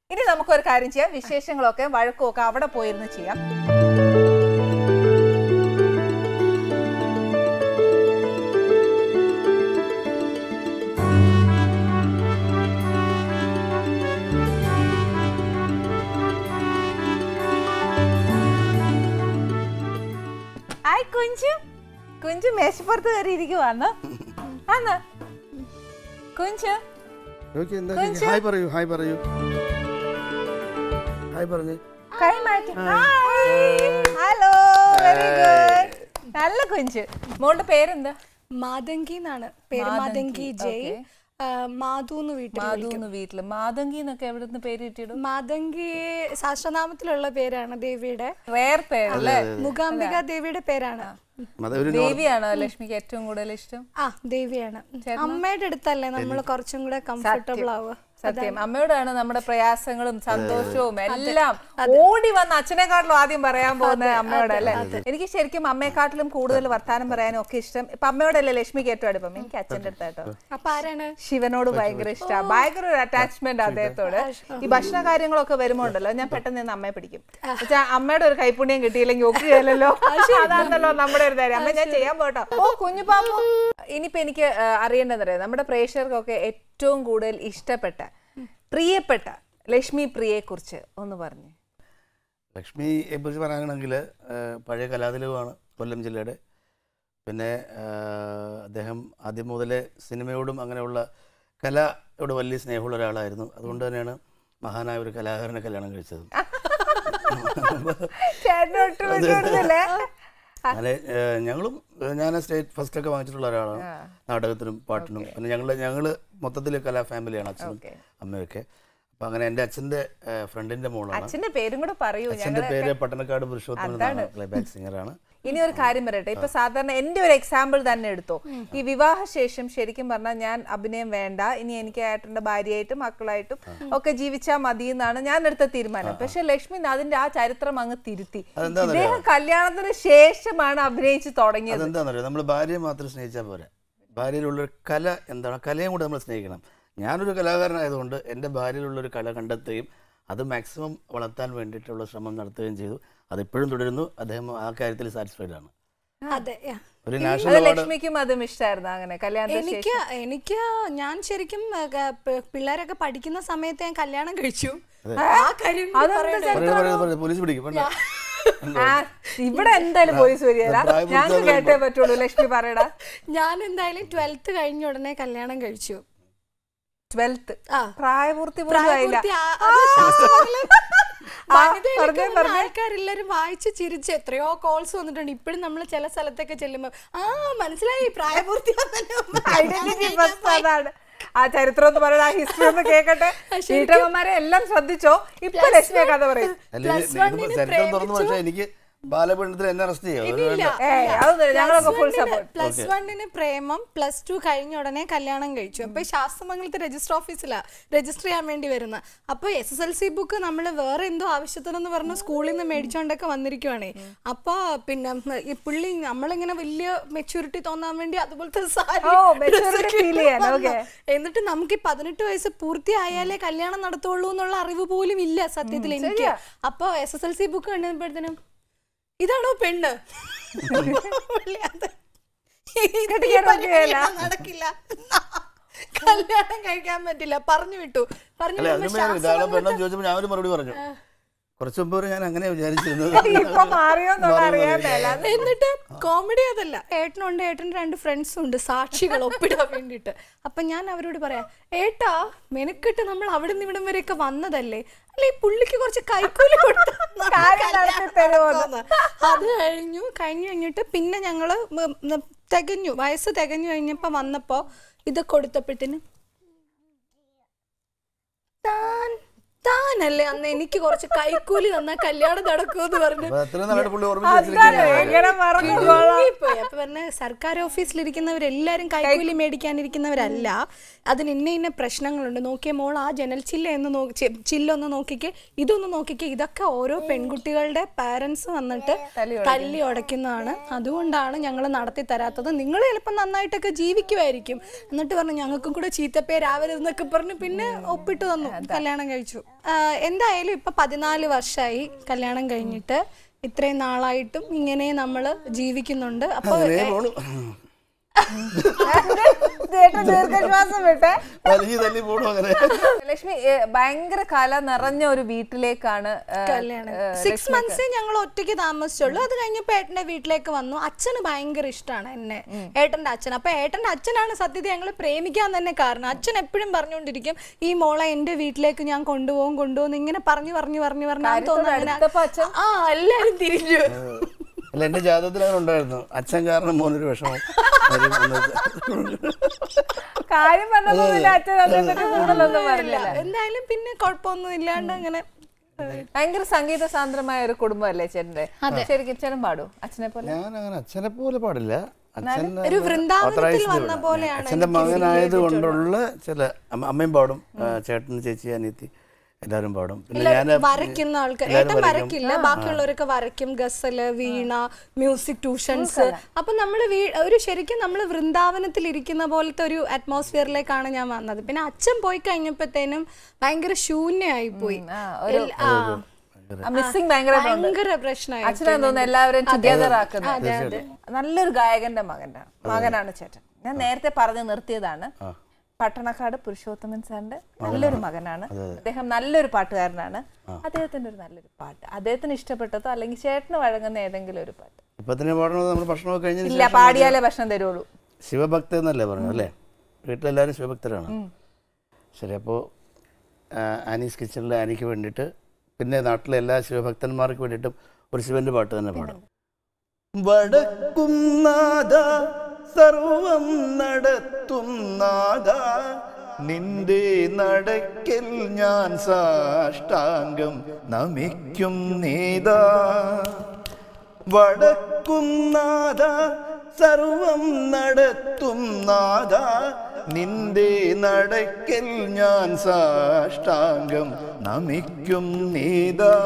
ഇനി നമുക്കൊരു കാര്യം ചെയ്യാം വിശേഷങ്ങളൊക്കെ വഴക്കും ഒക്കെ അവിടെ പോയിരുന്ന് ചെയ്യാം ഹായ് കുഞ്ചു കുഞ്ചു മേശപ്പുറത്ത് കയറി ഇരിക്കുവാന്ന് ആന്ന് കുഞ്ചു ഓക്കെ എന്താ ഹായ് പറയൂ ഹായ് പറയൂ ഹായ് പറഞ്ഞു കൈ മാറ്റി ഹലോ വെരി ഗുഡ് നല്ല കുഞ്ചു മോളുടെ പേരെന്താ മാതങ്കി എന്നാണ് പേര് മാതങ്കി ജയ് ആ, മാധു എന്ന് വീട്ടിൽ മാധുന്ന് വീട്ടില് മാതങ്കി എന്നൊക്കെ എവിടെ നിന്ന് പേര് കിട്ടിയിടും മാതങ്കി ശാസ്ത്രനാമത്തിലുള്ള പേരാണ് ദേവിയുടെ റേർ പേരല്ലേ മുഖാംബിക ദേവിയുടെ പേരാണ് അത് ഒരു ദേവിയാണോ ലക്ഷ്മിക്ക് ഏറ്റവും കൂടുതൽ ഇഷ്ടം ആ ദേവിയാണ് അമ്മയുടെ അടുത്തല്ലേ നമ്മൾ കുറച്ചും കൂടെ കംഫർട്ടബിൾ ആവുക സത്യം അമ്മയോടാണ് നമ്മുടെ പ്രയാസങ്ങളും സന്തോഷവും എല്ലാം ഓടി വന്ന് അച്ഛനെക്കാട്ടിലും ആദ്യം പറയാൻ പോകുന്നത് അമ്മയോടല്ലേ എനിക്ക് ശരിക്കും അമ്മയെക്കാട്ടിലും കൂടുതൽ വർത്താനം പറയാനും ഒക്കെ ഇഷ്ടം ഇപ്പൊ അമ്മയോടല്ലേ ലക്ഷ്മിക്ക് ഏറ്റവും അടുപ്പം എനിക്ക് അച്ഛന്റെ അടുത്താട്ടോ അപ്പൊ ആരാണ് ശിവനോട് ഭയങ്കര ഇഷ്ടമാണ് ഭയങ്കര ഒരു അറ്റാച്ച്മെന്റ് അദ്ദേഹത്തോട് ഈ ഭക്ഷണ കാര്യങ്ങളൊക്കെ വരുമ്പോണ്ടല്ലോ ഞാൻ പെട്ടെന്ന് നിന്ന് അമ്മയെ പിടിക്കും വെച്ചാ അമ്മയുടെ ഒരു കൈപ്പുണ്യം കിട്ടിയില്ലെങ്കിൽ ഒക്കുകയല്ലോ അതാണല്ലോ നമ്മുടെ ഒരു കാര്യം അമ്മ ഞാൻ ചെയ്യാൻ പോട്ടോ ഓ കുഞ്ഞു പാപ്പു ഇനിയിപ്പോ എനിക്ക് ആ, അറിയേണ്ടതറിയാം നമ്മുടെ പ്രേക്ഷകർക്കൊക്കെ ഏറ്റവും കൂടുതൽ ഇഷ്ടപ്പെട്ട പ്രിയപ്പെട്ട ലക്ഷ്മി പ്രിയയെ കുറിച്ച് ഒന്ന് പറഞ്ഞു ലക്ഷ്മിയെ കുറിച്ച് പറയുകയാണെങ്കിൽ പഴയ കലാതിലകമാണ് കൊല്ലം ജില്ലയുടെ പിന്നെ ആ, അദ്ദേഹം ആദ്യം മുതലേ സിനിമയോടും അങ്ങനെയുള്ള കലയോട് വലിയ സ്നേഹമുള്ള ഒരാളായിരുന്നു അതുകൊണ്ട് തന്നെയാണ് മഹാനായ ഒരു കലാകാരനെ കല്യാണം കഴിച്ചത് ചേട്ടൻ ഒട്ടും വിട്ടുകൊടുത്തില്ലേ? അങ്ങനെ ആ, ഞങ്ങളും ആ, ഞാൻ സ്റ്റേറ്റ് ഫസ്റ്റ് ഒക്കെ വാങ്ങിച്ചിട്ടുള്ള ഒരാളാണ് നാടകത്തിനും പാട്ടിനും പിന്നെ ഞങ്ങൾ ഞങ്ങൾ മൊത്തത്തിൽ കലാ ഫാമിലിയാണ് അച്ഛനും Okay. അമ്മയൊക്കെ അപ്പം അങ്ങനെ എൻ്റെ അച്ഛൻ്റെ ഫ്രണ്ടിൻ്റെ മോളാണ് അച്ഛന്റെ പേരും കൂടെ പറയൂ അച്ഛൻ്റെ പേര് പട്ടണക്കാട് പുരുഷോത്തമൻ എന്നാണ് പ്ലേബാക്ക് സിംഗറാണ് ഇനി ഒരു കാര്യം പറയട്ടെ ഇപ്പൊ സാധാരണ എന്റെ ഒരു എക്സാമ്പിൾ തന്നെ എടുത്തോ ഈ വിവാഹശേഷം ശരിക്കും പറഞ്ഞാൽ ഞാൻ അഭിനയം വേണ്ട ഇനി എനിക്ക് ഏട്ടന്റെ ഭാര്യയായിട്ടും മക്കളായിട്ടും ഒക്കെ ജീവിച്ചാൽ മതി എന്നാണ് ഞാൻ എടുത്ത തീരുമാനം പക്ഷെ ലക്ഷ്മി അതിന്റെ ആ ചരിത്രം അങ്ങ് തിരുത്തി അതെന്താന്നറിയോ? ഇദ്ദേഹം കല്യാണത്തിന് ശേഷമാണ് അഭിനയിച്ച് തുടങ്ങിയത് അതെന്താണെന്നറിയോ നമ്മൾ ഭാര്യയെ മാത്രം സ്നേഹിച്ചാൽ പോരാ ഭാര്യയിലുള്ളൊരു കല എന്താണ് ആ കലയും കൂടെ നമ്മൾ സ്നേഹിക്കണം ഞാനൊരു കലാകാരനായതുകൊണ്ട് എൻ്റെ ഭാര്യയിലുള്ളൊരു കല കണ്ടെത്തുകയും അത് മാക്സിമം വളർത്താൻ വേണ്ടിയിട്ടുള്ള ശ്രമം നടത്തുകയും ചെയ്തു അതിപ്പോഴും തുടരുന്നു അദ്ദേഹം ആ കാര്യത്തിൽ സാറ്റിസ്ഫൈഡ് ആണ് അതെ yeah. ഒരു അത് നാഷണൽ അവാർഡ് ലക്ഷ്മിക്കും അതും ഇഷ്ടമായിരുന്നു അങ്ങനെ കല്യാണത്തിന് ശേഷം എനിക്ക് എനിക്ക് ഞാൻ ശരിക്കും ആ, ക- പി- പിള്ളേരൊക്കെ പഠിക്കുന്ന സമയത്ത് ഞാൻ കല്യാണം കഴിച്ചു ആ കാര്യം കൂടി പറയണേ. പറയൂ, പറയൂ, പറയൂ, പോലീസ് പിടിക്കും വേണ്ട. ആ, ഇവിടെ എന്തായാലും പോലീസ് വരികയില്ല പ്രായപൂർത്തി ഞങ്ങൾക്ക് കേട്ടേ പറ്റുള്ളൂ ലക്ഷ്മി പറയടാ ഞാൻ എന്തായാലും ട്വൽത്ത് കഴിഞ്ഞ ഉടനെ കല്യാണം കഴിച്ചു ട്വൽത്ത് ആ. പ്രായപൂർത്തി പോലും ആയില്ല പ്രായപൂർത്തി ആ- അത് ശാസ്ത്രങ്ങളിൽ ആ, വനിതയിലൊക്കെ പറഞ്ഞേ, വന്ന പറഞ്ഞേ. ആൾക്കാരെല്ലാരും വായിച്ച് ചിരിച്ച് എത്രയോ കോൾസ് വന്നിട്ടുണ്ട് ഇപ്പോഴും നമ്മൾ ചില സ്ഥലത്തൊക്കെ ചെല്ലുമ്പോ ആ മനസ്സിലായി പ്രായപൂർത്തി വന്നല്ലോ. ഐഡന്റിറ്റി ഫസ്റ്റ് അതാണ് ആ ചരിത്രം ഒന്ന് പറയണ ആ ഹിസ്റ്ററി ഒന്ന് കേക്കട്ടെ വീട്ടമ്മമാരെ എല്ലാം ശ്രദ്ധിച്ചോ ഇപ്പൊ ലക്ഷ്മിയെ കഥ പറയും അല്ല, ഇത് ഇതിപ്പോ ചരിത്രം തുറന്നു പക്ഷേ എനിക്ക് ബാലപീഡനത്തിൽ എന്നെ അറസ്റ്റ് ചെയ്യാം അത് വേണ്ട. ഏ അതൊന്നും ഞങ്ങളൊക്കെ ഫുൾ സപ്പോർട്ട് പ്ലസ് വണ്ണിന് പ്രേമം പ്ലസ് ടു കഴിഞ്ഞ ഉടനെ കല്യാണം കഴിച്ചു അപ്പൊ ഈ ശാസ്ത്രമംഗലത്തെ രജിസ്റ്റർ ഓഫീസിലാ രജിസ്റ്റർ ചെയ്യാൻ വേണ്ടി വരുന്നത് അപ്പൊ S S L C book നമ്മൾ വേറെ എന്തോ ആവശ്യത്തിനെന്ന് പറഞ്ഞ് സ്കൂളിൽ നിന്ന് മേടിച്ചോണ്ടൊക്കെ വന്നിരിക്കുവാണേ അപ്പൊ പിന്നെ ഈ പുള്ളി നമ്മളിങ്ങനെ വലിയ മെച്ചൂരിറ്റി തോന്നാൻ വേണ്ടി അതുപോലത്തെ സാരി ഓ, maturity dress ഒക്കെ feel ചെയ്യാൻ, വന്നു. okay. എന്നിട്ട് നമുക്ക് ഈ പതിനെട്ട് വയസ്സ് പൂർത്തിയായാലേ കല്യാണം നടത്തുള്ളൂ എന്നുള്ള അറിവ് പോലും ഇല്ല സത്യത്തിൽ എനിക്ക് അപ്പൊ S S L C book കണ്ടപ്പോഴത്തേനും ഇതാണോ പെണ്ണ് പുള്ളി അത് ഈ കെട്ടിക്കാൻ പരിപാടി പറ്റുകയില്ല. നടക്കില്ല കല്യാണം കഴിക്കാൻ പറ്റില്ല പറഞ്ഞു വിട്ടു പറഞ്ഞു അല്ല വിടുമ്പോ അതിന് ഇതാളെ പെണ്ണെന്ന് ചോദിച്ചപ്പോൾ ഞാൻ ഒരു മറുപടി പറഞ്ഞു കുറച്ച് മുമ്പ് വരെ ഞാൻ അങ്ങനെ വിചാരിച്ചിരുന്നത് ഇപ്പൊ മാറിയോന്നുള്ള അറിയാൻ മേല എന്നിട്ട് കോമഡി അതല്ല ഏട്ടനുണ്ട് ഏട്ടൻ്റെ രണ്ട് ഫ്രണ്ട്സും ഉണ്ട് സാക്ഷികൾ ഒപ്പിടാൻ വേണ്ടിയിട്ട് അപ്പൊ ഞാൻ അവരോട് പറയാം ഏട്ടാ മെനക്കെട്ട് നമ്മൾ അവിടെ നിന്ന് ഇവിടം വരെയൊക്കെ വന്നതല്ലേ അല്ലെ ഈ പുള്ളിക്ക് കുറച്ച് കൈക്കൂലി കൊടുത്താ നമുക്ക് കാര്യം കല്യാണം നടത്തി തരുമോന്ന്. നടക്കുമെന്ന്. അത് കഴിഞ്ഞു കഴിഞ്ഞു കഴിഞ്ഞിട്ട് പിന്നെ ഞങ്ങള് ഉം ഉം തികഞ്ഞു വയസ്സ് തികഞ്ഞു കഴിഞ്ഞപ്പോ വന്നപ്പോ ഇത് കൊടുത്തപ്പോഴത്തേന് താൻ താനല്ലേ അന്ന് എനിക്ക് കുറച്ച് കൈക്കൂലി തന്നാ കല്യാണം നടക്കുമെന്ന് പറഞ്ഞു അപ്പൊ അത്രയും നല്ലതായിട്ട് പുള്ളി ഓർമ്മിച്ച് വെച്ചിരിക്കുകയാണ് എങ്ങനെ മറന്നു പോയി അപ്പൊ പറഞ്ഞ സർക്കാർ ഓഫീസിലിരിക്കുന്നവരെല്ലാരും കൈക്കൂലി മേടിക്കാനിരിക്കുന്നവരല്ല അതിന് ഇന്ന ഇന്ന പ്രശ്നങ്ങളുണ്ട് നോക്കിയ മോൾ ആ ജനൽ ചില്ല എന്ന് നോക്കി ചി- ചില്ലൊന്ന് നോക്കിക്കേ ഇതൊന്ന് നോക്കിക്കേ ഇതൊക്കെ ഓരോ പെൺകുട്ടികളുടെ പാരന്റ്സ് വന്നിട്ട് തല്ലി ഉടയ്ക്കുന്നതാണ് അതുകൊണ്ടാണ് ഞങ്ങൾ നടത്തി തരാത്തത് നിങ്ങൾ ചിലപ്പോൾ നന്നായിട്ടൊക്കെ ജീവിക്കുമായിരിക്കും എന്നിട്ട് പറഞ്ഞു ഞങ്ങൾക്കും കൂടെ ചീത്തപ്പേരാവരുതെന്നൊക്കെ പറഞ്ഞു പിന്നെ ഒപ്പിട്ട് തന്നു കല്യാണം കഴിച്ചു ആ, എന്തായാലും ഇപ്പൊ പതിനാല് വർഷമായി കല്യാണം കഴിഞ്ഞിട്ട് ഇത്രയും നാളായിട്ടും ഇങ്ങനെ നമ്മൾ ജീവിക്കുന്നുണ്ട് അപ്പൊ അങ്ങനെ പോണു ചേട്ടൻ ദീർഘശ്വാസം വിട്ടെ വലിയ തല്ലി പോണു അങ്ങനെ ലക്ഷ്മി ഏ, ഭയങ്കര കല നിറഞ്ഞ ഒരു വീട്ടിലേക്കാണ് ഏ, കല്യാണം ഏ, സിക്സ് മന്ത്സേ ഞങ്ങൾ ഒറ്റയ്ക്ക് താമസിച്ചുള്ളൂ അത് കഴിഞ്ഞപ്പോ ഏട്ടന്റെ വീട്ടിലേക്ക് വന്നു അച്ഛന് ഭയങ്കര ഇഷ്ടമാണ് എന്നെ ഏട്ടന്റെ അച്ഛൻ അപ്പൊ ഏട്ടന്റെ അച്ഛനാണ് സത്യത്തിൽ ഞങ്ങൾ പ്രേമിക്കാൻ തന്നെ കാരണം അച്ഛൻ എപ്പോഴും പറഞ്ഞുകൊണ്ടിരിക്കും ഈ മോളെ എന്റെ വീട്ടിലേക്ക് ഞാൻ കൊണ്ടുപോകും കൊണ്ടുപോകും ഇങ്ങനെ പറഞ്ഞു പറഞ്ഞു പറഞ്ഞു പറഞ്ഞു ആ തോന്നുന്നു അങ്ങനെ അടുത്തപ്പോ അച്ഛൻ ആ എല്ലാരും തിരിഞ്ഞു അല്ല എന്റെ ജാതകത്തിൽ അങ്ങനെ ഉണ്ടായിരുന്നു അച്ഛൻ കാരണം മോനൊരു വിഷമം വരും എന്ന് കാര്യം പറഞ്ഞപ്പോ പിന്നെ അച്ഛൻ അതിനെപ്പറ്റി കൂടുതലൊന്നും പറഞ്ഞില്ല എന്തായാലും പിന്നെ കുഴപ്പമൊന്നും ഇല്ലാണ്ട് അങ്ങനെ ഭയങ്കര സംഗീത സാന്ദ്രമായ ഒരു കുടുംബമല്ലേ ചേട്ടന്റെ ശരിക്കും ചേട്ടൻ പാടൂ അച്ഛനെ പോലെ ഞാൻ അങ്ങനെ അച്ഛനെ പോലെ പാടില്ല അച്ഛൻ ഒരു വൃന്ദാവനത്തിൽ authorized വന്ന ആണ്. പോലെയാണ് അച്ഛന്റെ മകനായത് കൊണ്ടുള്ള ചില അമ്മ- അമ്മയും പാടും ആ, ചേട്ടൻ ചേച്ചി അനിയത്തി എല്ലാവരും പാടും പിന്നെ ഞാൻ വരയ്ക്കുന്ന ആൾക്കാർ ഏട്ടൻ വരയ്ക്കില്ല ബാക്കിയുള്ളവരൊക്കെ വരയ്ക്കും ഗസല് വീണ മ്യൂസിക് ട്യൂഷൻസ് അപ്പൊ നമ്മൾ ഒരു ശരിക്കും നമ്മൾ വൃന്ദാവനത്തിൽ ഇരിക്കുന്ന പോലത്തെ ഒരു അറ്റ്മോസ്ഫിയറിലേക്കാണ് ഞാൻ വന്നത് പിന്നെ അച്ഛൻ പോയി കഴിഞ്ഞപ്പോഴത്തേനും ഭയങ്കര ശൂന്യമായി പോയി ആ, ഒരു മിസ്സിംഗ് ഭയങ്കര ഭയങ്കര പ്രശ്നമായി അച്ഛനാ തോന്നുന്നു എല്ലാവരും ടുഗദർ ആക്കുന്നത് നല്ലൊരു ഗായകന്റെ മകന്റെ മകനാണ് ചേട്ടൻ ഞാൻ നേരത്തെ പറഞ്ഞു നിർത്തിയതാണ് പട്ടണക്കാട് പുരുഷോത്തമൻ സാറിന്റെ നല്ലൊരു മകനാണ് അദ്ദേഹം നല്ലൊരു പാട്ടുകാരനാണ് അദ്ദേഹത്തിന്റെ ഒരു നല്ലൊരു പാട്ട് അദ്ദേഹത്തിന് ഇഷ്ടപ്പെട്ടതോ അല്ലെങ്കിൽ ചേട്ടന് വഴങ്ങുന്ന ഏതെങ്കിലും ഒരു പാട്ട് ഇപ്പൊ തന്നെ പാടണത് നമ്മൾ ഭക്ഷണമൊക്കെ കഴിഞ്ഞതിന് ഇല്ല പാടിയാലേ ഭക്ഷണം തരുള്ളൂ ശിവഭക്ത എന്നല്ലേ പറഞ്ഞു അല്ലേ വീട്ടിലെല്ലാവരും ശിവഭക്തരാണ് ശരി അപ്പോൾ ആനീസ് കിച്ചണിലെ ആനിക്ക് വേണ്ടിയിട്ട് പിന്നെ നാട്ടിലെ എല്ലാ ശിവഭക്തന്മാർക്ക് വേണ്ടിയിട്ടും ഒരു ശിവന്റെ പാട്ട് തന്നെ പാടും വടക്കും നാഥ സർവം നടത്തും നാഥ നിന്റെ നടക്കൽ ഞാൻ സാഷ്ടാംഗം നമിക്കും നീതാ വടക്കും നാഥ സർവം നടത്തും നാഥ നിന്റെ നടക്കൽ ഞാൻ സാഷ്ടാംഗം നമിക്കും നീതാ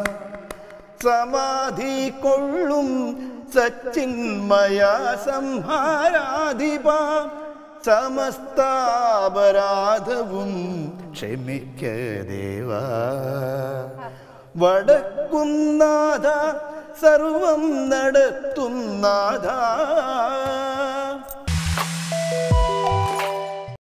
സമാധി കൊള്ളും സച്ചിന്മയ സംഹാരാധിപ സമസ്താപരാധവും ക്ഷമിക്ക ദേവാ വടക്കും നാഥ സർവം നടത്തും നാഥ